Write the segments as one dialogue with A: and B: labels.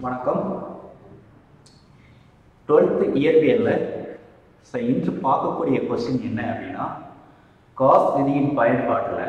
A: வணக்கம் டுவெல்த்து இயற்பியலில் ஸோ இன்று பார்க்கக்கூடிய கொஸ்டின் என்ன அப்படின்னா காஸ் விதியின் பயன்பாட்டில்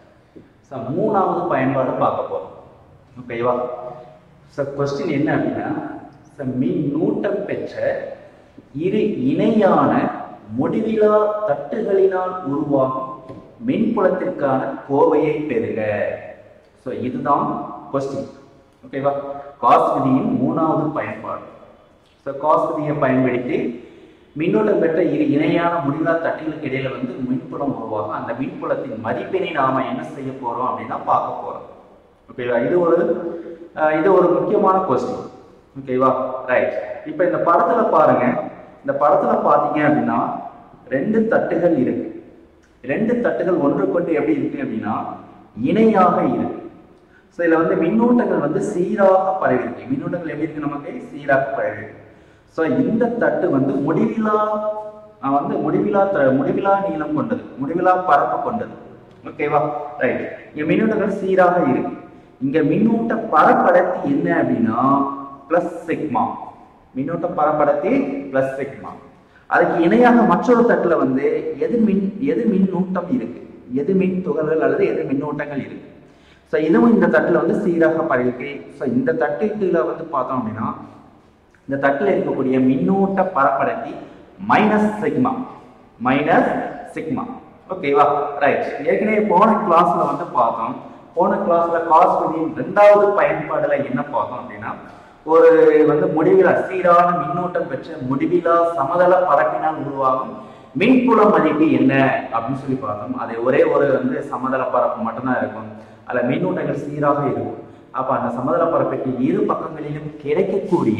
A: ஸோ மூணாவது பயன்பாடு பார்க்க போகிறோம் ஓகேவா ஸோ கொஸ்டின் என்ன அப்படின்னா ஸோ மின்னூட்டம் பெற்ற இரு இணையான முடிவிலா தட்டுகளினால் உருவாகும் மின்புலத்திற்கான கோவையை பெறுக ஸோ இதுதான் கொஸ்டின் ஓகேவா காஸ் விதியின் மூணாவது பயன்பாடு ஸோ காஸ் விதியை பயன்படுத்தி மின்னோட்டம் பெற்ற இரு இணையான முடிவிலா தட்டுகளுக்கு இடையில வந்து மின்புலம் உருவாகும் அந்த மின்புலத்தின் மதிப்பினை நாம என்ன செய்ய போறோம் அப்படின்னா பார்க்க போறோம் ஓகேவா இது ஒரு அஹ், இது ஒரு முக்கியமான கொஸ்டின் ஓகேவா ரைட் இப்போ இந்த படத்துல பாருங்க இந்த படத்துல பாத்தீங்க அப்படின்னா ரெண்டு தட்டுகள் இருக்கு ரெண்டு தட்டுகள் ஒன்றுக்கொண்டு எப்படி இருக்கு அப்படின்னா இணையாக இருக்கு ஸோ இதில் வந்து மின்னூட்டங்கள் வந்து சீராக பரவி இருக்கு மின்னூட்டங்கள் எப்படி இருக்கு நமக்கு சீராக பரவி இருக்கு ஸோ இந்த தட்டு வந்து முடிவிலா அஹ் வந்து முடிவிலா த- முடிவிலா நீளம் கொண்டது முடிவிலா பரப்பு கொண்டது ஓகேவா ரைட் இங்க மின்னூட்டங்கள் சீராக இருக்கு இங்க மின்னூட்ட பரப்படர்த்தி என்ன அப்படின்னா பிளஸ் சிக்மா மின்னூட்ட பரப்படர்த்தி பிளஸ் சிக்மா அதுக்கு இணையாக மற்றொரு தட்டுல வந்து எது மின் எது மின்னூட்டம் இருக்கு எது மின் துகள்கள் அல்லது எது மின்னூட்டங்கள் இருக்கு ஸோ இதுவும் இந்த தட்டுல வந்து சீராக பரவிருக்கு ஸோ இந்த தட்டுல வந்து பார்த்தோம் அப்படின்னா இந்த தட்டுல இருக்கக்கூடிய மின்னூட்ட பரப்படர்த்தி மைனஸ் சிக்மா மைனஸ் சிக்மா ஓகேவா ரைட் ஏற்கனவே போன கிளாஸ்ல வந்து பார்த்தோம் போன கிளாஸ்ல காஸ் விதியின் ரெண்டாவது பயன்பாடுல என்ன பார்த்தோம் அப்படின்னா ஒரு வந்து முடிவிலா சீரான மின்னூட்டம் பெற்ற முடிவிலா சமதள பரப்பினால் உருவாகும் மின்புல மதிப்பு என்ன அப்படின்னு சொல்லி பார்த்தோம் அது ஒரே ஒரு வந்து சமதள பரப்பு மட்டும்தான் இருக்கும் அதுல மின்னூட்டங்கள் சீராக இருக்கும் அப்ப அந்த சமதள பரப்புக்கு இரு பக்கங்களிலும் கிடைக்கக்கூடிய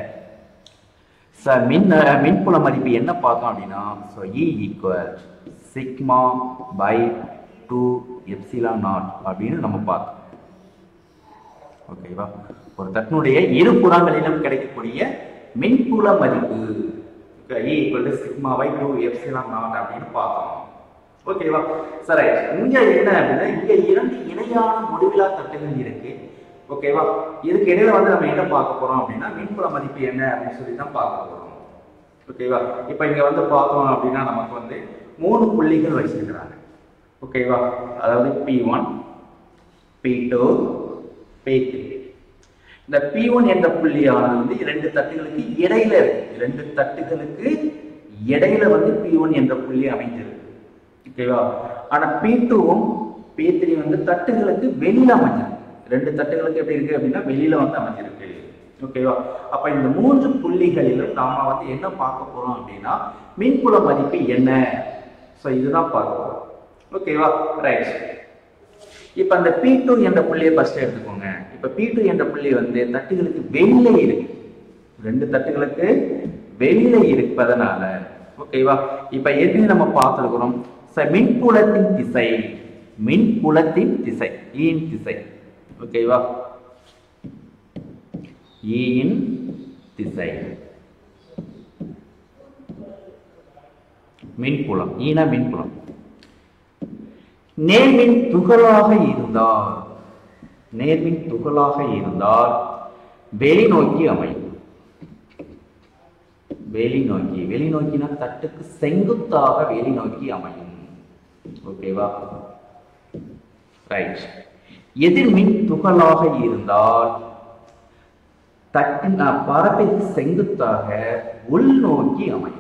A: ச மின் அஹ், மின்புல மதிப்பு என்ன பார்த்தோம் அப்படின்னா so E equal sigma by two epsilon naught அப்படின்னு நம்ம பார்த்தோம் ஓகேவா ஒரு தட்டினுடைய இரு புறங்களிலும் கிடைக்கக்கூடிய மின்புல மதிப்பு E equal to sigma by two epsilon naught அப்படின்னு பார்த்தோம் ஓகேவா சரி இங்க என்ன அப்படின்னா இங்க இரண்டு இணையான முடிவிலா தட்டுகள் இருக்கு ஓகேவா இதுக்கு இடையில வந்து நம்ம என்ன பார்க்க போறோம் அப்படின்னா மின்புல மதிப்பு என்ன அப்படின்னு சொல்லி தான் பார்க்க போறோம் ஓகேவா இப்போ இங்க வந்து பார்த்தோம் அப்படின்னா நமக்கு வந்து மூணு புள்ளிகள் வச்சிருக்கிறாங்க ஓகேவா அதாவது P one P two P three இந்த பி ஒன் என்ற புள்ளியானது வந்து இரண்டு தட்டுகளுக்கு இடையில இருக்கு இரண்டு தட்டுகளுக்கு இடையில வந்து பி ஒன் என்ற புள்ளி அமைஞ்சிருக்கு ஓகேவா ஆனா பி டூவும் பி த்ரீ வந்து தட்டுகளுக்கு வெளியில அமைஞ்சிருக்கு ரெண்டு தட்டுகளுக்கு எப்படி இருக்கு அப்படின்னா வெளியில வந்து அமைஞ்சிருக்கு ஓகேவா அப்ப இந்த மூன்று புள்ளிகளிலும் நாம வந்து என்ன பார்க்க போறோம் அப்படின்னா மின்புல மதிப்பு என்ன சோ இதுதான் பார்க்க போறோம் ஓகேவா ரைட் இப்ப அந்த பி டூ என்ற புள்ளியை ஃபர்ஸ்ட் எடுத்துக்கோங்க இப்ப பி டூ என்ற புள்ளி வந்து தட்டுகளுக்கு வெளியில இருக்கு ரெண்டு தட்டுகளுக்கு வெளியில இருப்பதனால ஓகேவா இப்ப ஏற்கனவே நம்ம பார்த்துருக்கிறோம் ச மின்புலத்தின் திசை மின்புலத்தின் திசை ஈயின் திசை ஓகேவா ஈயின் திசை மின்புலம் ஈனா மின்புலம் நேர்மின் துகளாக இருந்தால் நேர்மின் துகளாக இருந்தால் வெளி நோக்கி அமையும் வெளி நோக்கி வெளி நோக்கினா தட்டுக்கு செங்குத்தாக வெளி நோக்கி அமையும் ஓகேவா ரைட் எதிர்மின் துகளாக இருந்தால் தட்டின் அஹ், பரப்பிற்கு செங்குத்தாக உள்நோக்கி அமையும்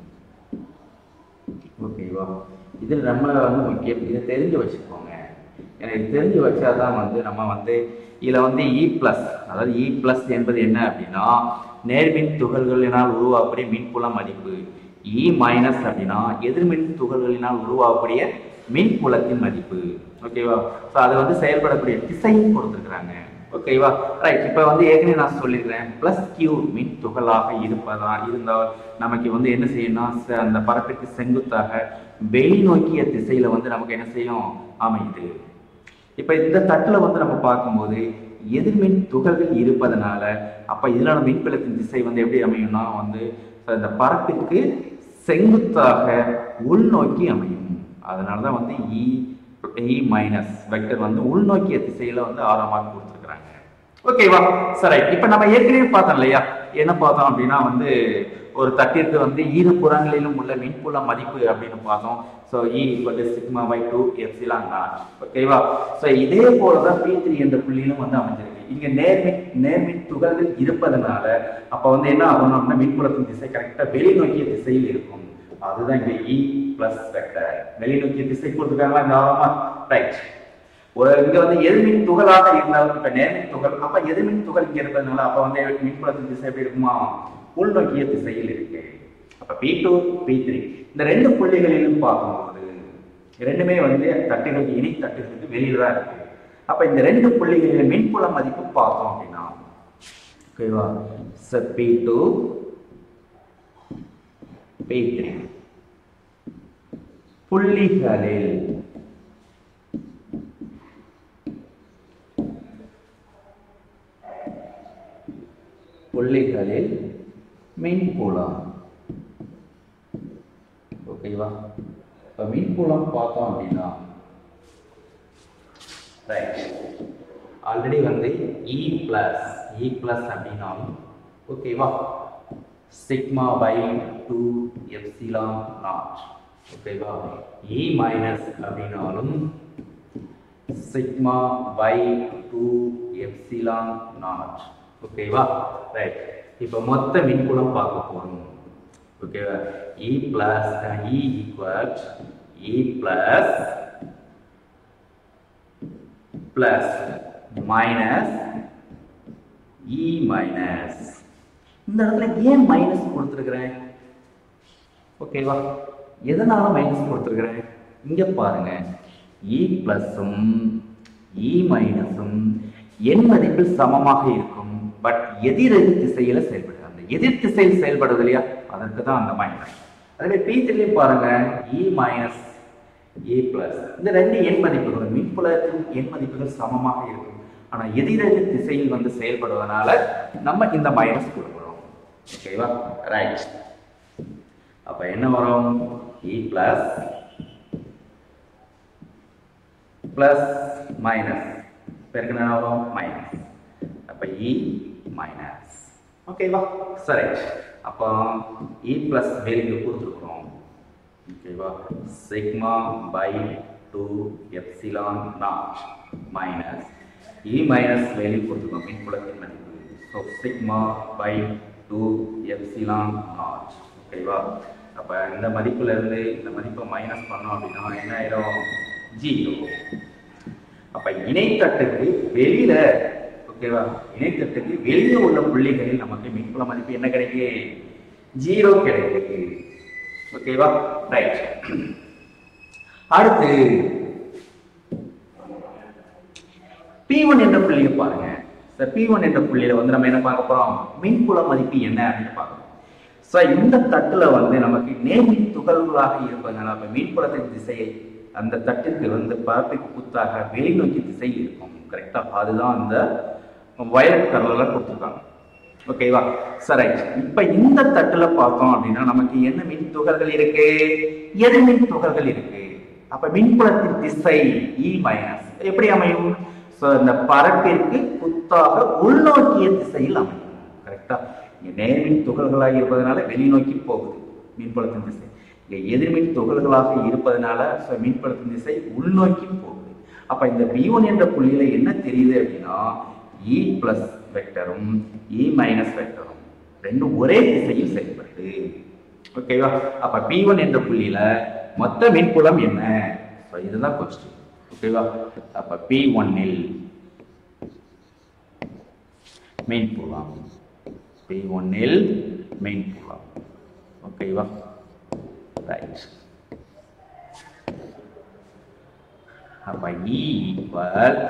A: ஓகேவா இது நம்ம வந்து முக்கியம் இதை தெரிஞ்சு வச்சுக்கோங்க எனக்கு தெரிஞ்சு வச்சாதான் வந்து நம்ம வந்து இதில் வந்து இ ப்ளஸ் அதாவது இ ப்ளஸ் என்பது என்ன அப்படின்னா நேர்மின் துகள்களினால் உருவாகக்கூடிய மின்புல மதிப்பு இ மைனஸ் அப்படின்னா எதிர்மின் துகள்களினால் உருவாகக்கூடிய மின்புலத்தின் மதிப்பு ஓகேவா ஸோ அது வந்து செயல்படக்கூடிய திசையும் கொடுத்துருக்குறாங்க ஓகேவா ரைட் இப்போ வந்து ஏற்கனவே நான் சொல்லியிருக்கிறேன் ப்ளஸ் கியூ மின் துகளாக இருப்பதா இருந்தால் நமக்கு வந்து என்ன செய்யணும்னா ச- அந்த பரப்பிற்கு செங்குத்தாக வெளி நோக்கிய திசையில வந்து நமக்கு என்ன செய்யும் அமையுது இப்போ இந்த தட்டில் வந்து நம்ம பார்க்கும்போது எதிர்மின் துகள்கள் இருப்பதனால அப்போ இதனால மின்புலத்தின் திசை வந்து எப்படி அமையும்னா வந்து இந்த பரப்பிற்கு செங்குத்தாக உள்நோக்கி அமையும் அதனால தான் வந்து இ இ மைனஸ் வெக்டர் வந்து உள்நோக்கிய திசையில வந்து ஆறாம் மார்க் கொடுத்துருக்குறாங்க ஓகேவா சரி இப்போ நம்ம ஏற்கனவே பார்த்தோம் இல்லையா என்ன பார்த்தோம் அப்படின்னா வந்து ஒரு தட்டிற்கு வந்து இரு புறங்களிலும் உள்ள மின்புல மதிப்பு அப்படின்னு பார்த்தோம் so E equal sigma by two epsilon naught ஓகேவா ஸோ இதே போல தான் பி த்ரீ என்ற புள்ளியிலும் வந்து அமைஞ்சிருக்கு இங்க நேர்மின் நேர்மின் துகள்கள் இருப்பதனால அப்ப வந்து என்ன ஆகும் அப்படின்னா மின்புலத்தின் திசை கரெக்டா வெளிநோக்கிய திசையில் இருக்கும் அதுதான் இங்க இ பிளஸ் வெக்டர் வெளிநோக்கிய திசை கொடுத்துருக்காங்களா இந்த ஆரமா ரைட் ஒரு இங்க வந்து எதிர்மின் துகளாக இருந்தாலும் இப்ப நேர்மின் துகள் அப்ப எதிர்மின் துகள் இங்க இருப்பதனால அப்ப வந்து மின்புலத்தின் திசை எப்படி இருக்குமா உள்நோக்கிய திசையில் இருக்கு அப்ப பி டூ பி த்ரீ இந்த ரெண்டு புள்ளிகளிலும் பார்க்கும்போது ரெண்டுமே வந்து தட்டுகளுக்கு இணை தட்டுகளுக்கு வெளியில தான் இருக்கு அப்ப இந்த ரெண்டு புள்ளிகளில் மின்புல மதிப்பு பார்த்தோம் அப்படின்னா ஓகேவா sir P two P three புள்ளிகளில் புள்ளிகளில் மின்புலம் ஓகேவா இப்போ மின்புலம் பார்த்தோம் அப்படின்னா ரைட் ஆல்ரெடி வந்து இ பிளஸ் இ பிளஸ் அப்படின்னாலும் ஓகேவா sigma by two epsilon naught ஓகேவா இ மைனஸ் அப்படின்னாலும் sigma by two epsilon naught ஓகேவா ரைட் இப்போ மொத்த மின்புலம் பார்க்க போறோம் ஓகேவா E plus E equal E plus plus minus E minus இந்த இடத்துல ஏன் மைனஸ் கொடுத்துருக்குறேன் ஓகேவா எதனால மைனஸ் கொடுத்துருக்குறேன் இங்க பாருங்க இ பிளஸும் இ மைனஸும் எண் மதிப்பில் சமமாக இருக்கும் பட் எதிர் எதிர் திசையில செயல்படுது அந்த எதிர் திசையில் செயல்படுது இல்லையா அதற்கு தான் அந்த மைனஸ் அதுவே பி த்ரீலையும் பாருங்க இ மைனஸ் ஏ பிளஸ் இந்த ரெண்டு எண் மதிப்புகள் மின்புலத்தின் எண் மதிப்புகள் சமமாக இருக்கும் ஆனா எதிரெதிர் திசையில் வந்து செயல்படுவதனால நம்ம இந்த மைனஸ் கொடுக்குறோம் ஓகேவா ரைட் அப்ப என்ன வரும் இ பிளஸ் பிளஸ் மைனஸ் பெருக்கினா என்ன வரும் மைனஸ் அப்ப இ மைனஸ் ஓகேவா சரி அப்போ இ பிளஸ் வேல்யூ கொடுத்துருக்குறோம் ஓகேவா sigma by two epsilon naught minus E minus value கொடுத்துருக்கோம் மின்புலத்தின் மதிப்பு so sigma by two epsilon naught ஓகேவா அப்போ இந்த மதிப்புல இருந்து இந்த மதிப்பை மைனஸ் பண்ணோம் அப்படின்னா என்ன ஆயிரும் ஜீரோ அப்ப இணைத்தட்டுக்கு வெளியில ஓகேவா இணைத்தட்டுக்கு வெளியே உள்ள புள்ளிகளில் நமக்கு மின்புல மதிப்பு என்ன கிடைக்கு ஜீரோ கிடைக்கு ஓகேவா ரைட் அடுத்து P1 என்ற புள்ளியை பாருங்க சார் P1 என்ற புள்ளியில வந்து நம்ம என்ன பார்க்க போறோம் மின்புல மதிப்பு என்ன அப்படின்னு பார்க்கணும் ஸோ இந்த தட்டுல வந்து நமக்கு நேர்மின் துகள்களாக இருப்பதனால அப்ப மின்புலத்தின் திசையை அந்த தட்டிற்கு வந்து பரப்பிக்கு குத்தாக வெளிநோக்கி திசை இருக்கும் கரெக்டா அதுதான் அந்த வயலட் கலர்ல கொடுத்துருக்காங்க ஓகேவா சரி இப்ப இந்த தட்டுல பார்த்தோம் அப்படின்னா நமக்கு என்ன மின் துகள்கள் இருக்கு எது மின் துகள்கள் இருக்கு அப்ப மின்புலத்தின் திசை இ மைனஸ் எப்படி அமையும் சோ இந்த பரப்பிற்கு குத்தாக உள்நோக்கிய திசையில் அமையும் கரெக்டா இங்க நேர்மின் துகள்களாக இருப்பதனால வெளிநோக்கி போகுது மின்புலத்தின் திசை இங்க எதிர்மின் துகள்களாக இருப்பதனால so மின்புலத்தின் திசை உள்நோக்கி போகுது அப்ப இந்த B1 என்ற புள்ளியில என்ன தெரியுது அப்படின்னா E பிளஸ் வெக்டரும் E மைனஸ் வெக்டரும் ரெண்டும் ஒரே திசையில் செயல்படுது ஓகேவா அப்ப P1 என்ற புள்ளியில மொத்த மின்புலம் என்ன So இதுதான் கொஸ்டின் ஓகேவா அப்ப P1 இல் மின்புலம் P1 இல் மின்புலம் ஓகேவா ரைட் அப்ப E equal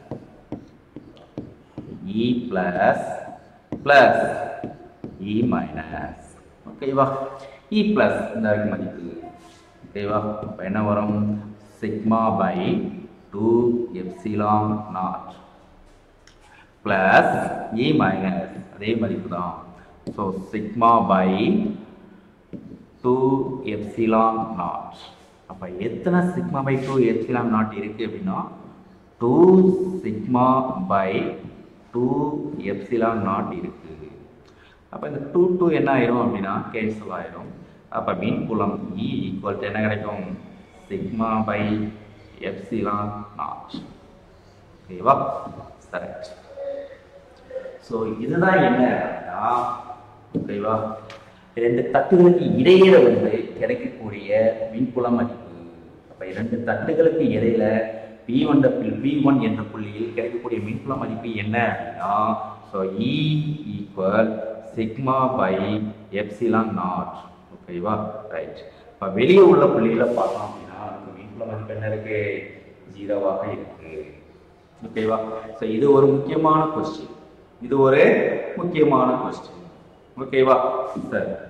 A: E plus plus E minus ஓகேவா E பிளஸ் இந்த வரைக்கும் மதிப்பு ஓகேவா அப்போ என்ன வரும் sigma by two epsilon naught plus E minus அதே மதிப்பு தான் so sigma by two epsilon naught அப்போ எத்தனை sigma by two epsilon naught இருக்கு அப்படின்னா two sigma by two epsilon naught இருக்கு அப்போ இந்த டூ டூ என்ன ஆயிரும் அப்படின்னா கேன்சல் ஆயிரும் அப்போ மீன் புலம் இ ஈக்குவல் என்ன கிடைக்கும் சிக்மா பை எப்சிலான் நாட் ஓகேவா கரெக்ட் ஸோ இதுதான் என்ன அப்படின்னா ஓகேவா இரண்டு தட்டுகளுக்கு இடையில வந்து கிடைக்கக்கூடிய மின்புல மதிப்பு அப்ப இரண்டு தட்டுகளுக்கு இடையில பி ஒன் பி ஒன் என்ற புள்ளியில் கிடைக்கக்கூடிய மின்புல மதிப்பு என்ன அப்படின்னா so E equal sigma by epsilon naught ஓகேவா ரைட் இப்போ வெளியே உள்ள புள்ளியில பார்த்தோம் அப்படின்னா நமக்கு மின்புல மதிப்பு என்ன இருக்கு ஜீரோவாக இருக்கு ஓகேவா ஸோ இது ஒரு முக்கியமான கொஸ்டின் இது ஒரு முக்கியமான கொஸ்டின் ஓகேவா சரி